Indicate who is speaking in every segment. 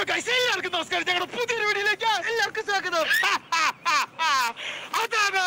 Speaker 1: hello guys എല്ലാവർക്കും നമസ്കാരം ഞങ്ങളുടെ പുതിയൊരു വീഡിയോയിലേക്ക് എല്ലാവർക്കും സ്വാഗതം അതാണ്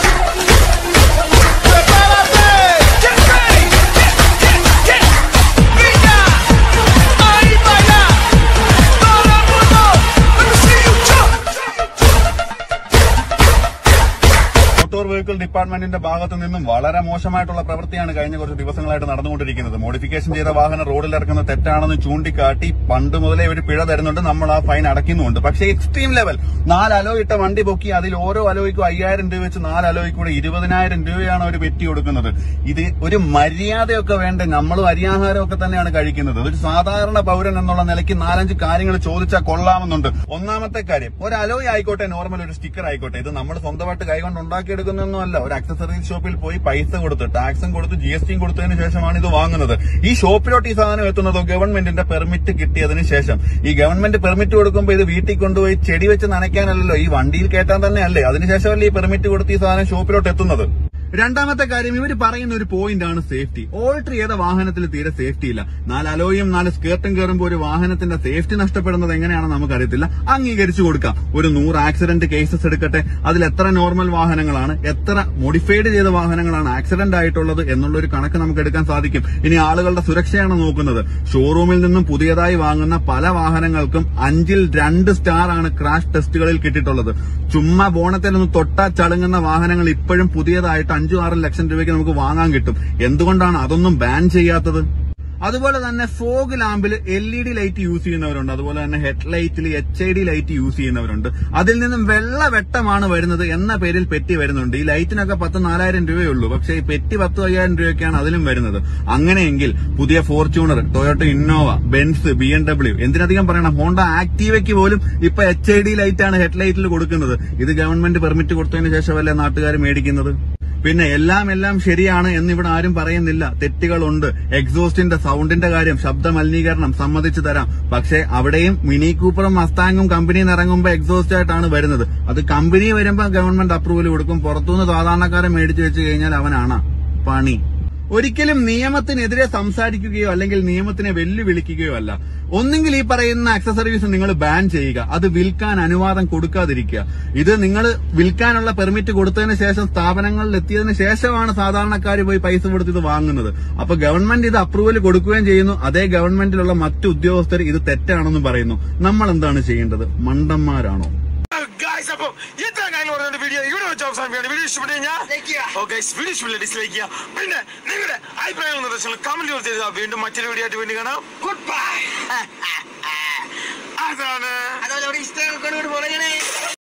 Speaker 2: മോട്ടോർ വെഹിക്കിൾ ഡിപ്പാർട്ട്മെന്റിന്റെ ഭാഗത്തു നിന്നും വളരെ മോശമായിട്ടുള്ള പ്രവൃത്തിയാണ് കഴിഞ്ഞ കുറച്ച് ദിവസങ്ങളായിട്ട് നടന്നുകൊണ്ടിരിക്കുന്നത് മോഡിഫിക്കേഷൻ ചെയ്ത വാഹനം റോഡിൽ ഇറക്കുന്ന തെറ്റാണെന്ന് ചൂണ്ടിക്കാട്ടി പണ്ട് മുതലേ ഒരു പിഴ തരുന്നുണ്ട് നമ്മൾ ആ ഫൈൻ അടയ്ക്കുന്നുണ്ട് പക്ഷേ എക്സ്ട്രീം ലെവൽ നാല് അലോ ഇട്ട വണ്ടി പൊക്കി അതിൽ ഓരോ അലോയ്ക്കും അയ്യായിരം രൂപ വെച്ച് നാല് അലോയ്ക്ക് കൂടെ ഇരുപതിനായിരം രൂപയാണ് അവർ പെറ്റി കൊടുക്കുന്നത് ഇത് ഒരു മര്യാദയൊക്കെ വേണ്ട നമ്മളും അരിയാഹാരമൊക്കെ തന്നെയാണ് കഴിക്കുന്നത് ഒരു സാധാരണ പൗരൻ എന്നുള്ള നിലയ്ക്ക് നാലഞ്ച് കാര്യങ്ങൾ ചോദിച്ചാൽ കൊള്ളാമെന്നുണ്ട് ഒന്നാമത്തെ കാര്യം ഒരു അലോയ് ആയിക്കോട്ടെ നോർമൽ ഒരു സ്റ്റിക്കർ ആയിക്കോട്ടെ ഇത് നമ്മൾ സ്വന്തമായിട്ട് കൈകൊണ്ട് ഉണ്ടാക്കിയെടുക്കുന്നൊന്നുമല്ല ഒരു അക്സസറീസ് ഷോപ്പിൽ പോയി പൈസ കൊടുത്ത് ടാക്സും കൊടുത്ത് ജി എസ് ടിയും കൊടുത്തതിന് ശേഷമാണ് ഇത് വാങ്ങുന്നത് ഈ ഷോപ്പിലോട്ട് ഈ സാധനം എത്തുന്നതോ ഗവൺമെന്റിന്റെ പെർമിറ്റ് കിട്ടിയതിന് ശേഷം ഈ ഗവൺമെന്റ് പെർമിറ്റ് കൊടുക്കുമ്പോൾ ഇത് വീട്ടിൽ കൊണ്ടുപോയി ചെടി വെച്ച് നനയ്ക്കാനല്ലല്ലോ ഈ വണ്ടിയിൽ കയറ്റാൻ തന്നെ അല്ലേ അതിനുശേഷമല്ലേ ഈ പെർമിറ്റ് കൊടുത്ത് ഈ സാധനം ഷോപ്പിലോട്ട് എത്തുന്നത് രണ്ടാമത്തെ കാര്യം ഇവർ പറയുന്ന ഒരു പോയിന്റ് ആണ് സേഫ്റ്റി ഓൾട്ടർ ചെയ്ത വാഹനത്തിൽ തീരെ സേഫ്റ്റി ഇല്ല നാല് അലോയും നാല് സ്കേർട്ടും കയറുമ്പോൾ ഒരു വാഹനത്തിന്റെ സേഫ്റ്റി നഷ്ടപ്പെടുന്നത് എങ്ങനെയാണെന്ന് നമുക്കറിയത്തില്ല അംഗീകരിച്ചു കൊടുക്കാം ഒരു നൂറ് ആക്സിഡന്റ് കേസസ് എടുക്കട്ടെ അതിൽ എത്ര നോർമൽ വാഹനങ്ങളാണ് എത്ര മോഡിഫൈഡ് ചെയ്ത വാഹനങ്ങളാണ് ആക്സിഡന്റ് ആയിട്ടുള്ളത് എന്നുള്ള ഒരു കണക്ക് നമുക്ക് എടുക്കാൻ സാധിക്കും ഇനി ആളുകളുടെ സുരക്ഷയാണ് നോക്കുന്നത് ഷോറൂമിൽ നിന്നും പുതിയതായി വാങ്ങുന്ന പല വാഹനങ്ങൾക്കും അഞ്ചിൽ രണ്ട് സ്റ്റാർ ആണ് ക്രാഷ് ടെസ്റ്റുകളിൽ കിട്ടിയിട്ടുള്ളത് ചുമ്മാ ബോണത്തിൽ ഒന്ന് തൊട്ടാ ചളുങ്ങുന്ന വാഹനങ്ങൾ ഇപ്പോഴും പുതിയതായിട്ട് അഞ്ചു ആറ് ലക്ഷം രൂപയ്ക്ക് നമുക്ക് വാങ്ങാൻ കിട്ടും എന്തുകൊണ്ടാണ് അതൊന്നും ബാൻ ചെയ്യാത്തത് അതുപോലെ തന്നെ ഫോഗ് ലാമ്പിൽ L E D light use ചെയ്യുന്നവരുണ്ട് അതുപോലെ തന്നെ ഹെഡ് ലൈറ്റിൽ H I D light use ചെയ്യുന്നവരുണ്ട് അതിൽ നിന്നും വെള്ള വെട്ടമാണ് വരുന്നത് എന്ന പേരിൽ പെറ്റി വരുന്നുണ്ട് ഈ ലൈറ്റിനൊക്കെ പത്ത് നാലായിരം രൂപയേ ഉള്ളൂ പക്ഷേ ഈ പെറ്റി പത്ത് അയ്യായിരം രൂപയൊക്കെയാണ് അതിലും വരുന്നത് അങ്ങനെയെങ്കിൽ പുതിയ Fortuner Toyota Innova Benz B M W എന്തിനധികം പറയണം ഹോണ്ട ആക്ടീവയ്ക്ക് പോലും ഇപ്പൊ എച്ച് ഐ ഡി ലൈറ്റാണ് ഹെഡ് ലൈറ്റിൽ കൊടുക്കുന്നത് ഇത് ഗവൺമെന്റ് പെർമിറ്റ് കൊടുത്തതിന് ശേഷമല്ലേ നാട്ടുകാർ മേടിക്കുന്നത് പിന്നെ എല്ലാം എല്ലാം ശരിയാണ് എന്ന് ഇവിടെ ആരും പറയുന്നില്ല തെറ്റുകളുണ്ട് എക്സോസ്റ്റിന്റെ സൗണ്ടിന്റെ കാര്യം ശബ്ദ മലിനീകരണം സമ്മതിച്ചു തരാം പക്ഷേ അവിടെയും മിനി കൂപ്പറും മസ്താങ്ങും കമ്പനിയിൽ നിന്ന് ഇറങ്ങുമ്പോൾ എക്സോസ്റ്റ് ആയിട്ടാണ് വരുന്നത് അത് കമ്പനി വരുമ്പോൾ ഗവൺമെന്റ് അപ്രൂവൽ കൊടുക്കും പുറത്തുനിന്ന് സാധാരണക്കാരെ മേടിച്ചു വെച്ച് കഴിഞ്ഞാൽ അവനാണ് പണി ഒരിക്കലും നിയമത്തിനെതിരെ സംസാരിക്കുകയോ അല്ലെങ്കിൽ നിയമത്തിനെ വെല്ലുവിളിക്കുകയോ അല്ല ഒന്നെങ്കിൽ ഈ പറയുന്ന അക്സസറീസ് നിങ്ങൾ ബാൻ ചെയ്യുക അത് വിൽക്കാൻ അനുവാദം കൊടുക്കാതിരിക്കുക ഇത് നിങ്ങൾ വിൽക്കാനുള്ള പെർമിറ്റ് കൊടുത്തതിന് ശേഷം സ്ഥാപനങ്ങളിൽ എത്തിയതിനു ശേഷമാണ് സാധാരണക്കാർ പോയി പൈസ കൊടുത്ത് ഇത് വാങ്ങുന്നത് അപ്പൊ ഗവൺമെന്റ് ഇത് അപ്രൂവൽ കൊടുക്കുകയും ചെയ്യുന്നു അതേ ഗവൺമെന്റിലുള്ള മറ്റു ഉദ്യോഗസ്ഥർ ഇത് തെറ്റാണെന്നും പറയുന്നു നമ്മൾ എന്താണ് ചെയ്യേണ്ടത് മണ്ടന്മാരാണോ
Speaker 1: ഗൈസ് അപ്പം ഇത്ര കാര്യങ്ങൾ പറഞ്ഞ വീഡിയോ ഇവിടെ വെച്ച് അവസാനിപ്പിക്കുകയാണ് വീഡിയോ ഇഷ്ടപ്പെട്ടു കഴിഞ്ഞാൽ ഓ ഗൈസ് വീഡിയോ ഇഷ്ടപ്പെട്ടില്ല ഡിസ്ലൈക്ക് ചെയ്യുക പിന്നെ നിങ്ങളുടെ അഭിപ്രായങ്ങൾ നിർദ്ദേശങ്ങൾ കമന്റ് ചെയ്ത് വീണ്ടും മറ്റൊരു വീഡിയോ ആയിട്ട് വീണ്ടും കാണാം ഗുഡ് ബൈ അതാണ്
Speaker 3: അതുപോലെ ഇവിടെ ഇഷ്ടം കൊണ്ടുപോയി